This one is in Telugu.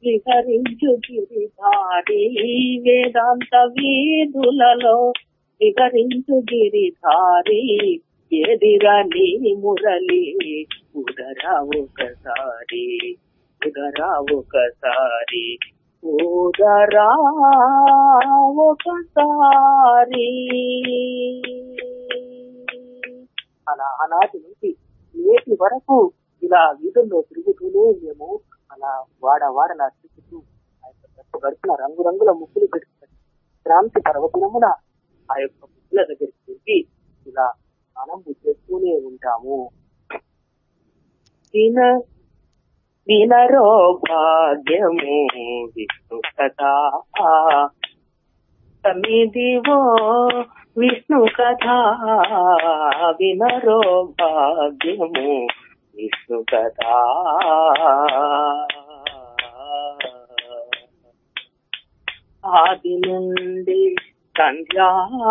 విహరించు గిరిధారి వేదాంత వీధులలో విహరించు గిరిధారి ఎదిరా నీ మురళి ఉదరా ఒకసారి ఉదరా ఒకసారి ఉదరా ఒకసారి అలా ఆనాటి నుంచి నేటి వరకు ఇలా వీధుల్లో తిరుగుతూనే మేము అలా వాడ వాడలా తిరుగుతూ ఆ యొక్క గడప గడుపున రంగురంగుల ముగ్గులు పెట్టుకుని క్రాంతి పర్వదినమున ఆ యొక్క ముగ్గుల దగ్గరికి వెళ్ళి ఇలా ఆనందం చేస్తూనే ఉంటాము విన వినరో భాగ్యము విష్ణు కథ సమిదివో విష్ణు కథ వినరో భాగ్యము విష్ణు కథ ఆది నుండి సంధ్యా